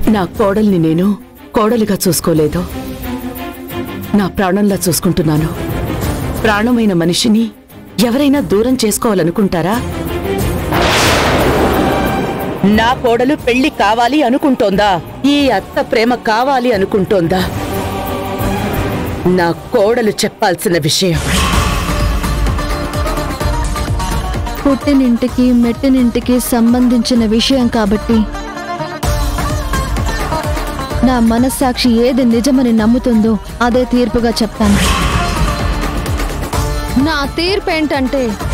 నా కోడల్ని నేను కోడలిగా చూసుకోలేదు నా ప్రాణంలా చూసుకుంటున్నాను ప్రాణమైన మనిషిని ఎవరైనా దూరం చేసుకోవాలనుకుంటారా నా కోడలు పెళ్లి కావాలి అనుకుంటోందా ఈ అత్త ప్రేమ కావాలి అనుకుంటోందా నా కోడలు చెప్పాల్సిన విషయం పుట్టినింటికి మెట్టినింటికి సంబంధించిన విషయం కాబట్టి నా మనస్సాక్షి ఏది నిజమని నమ్ముతుందో అదే తీర్పుగా చెప్తాను నా తీర్పు ఏంటంటే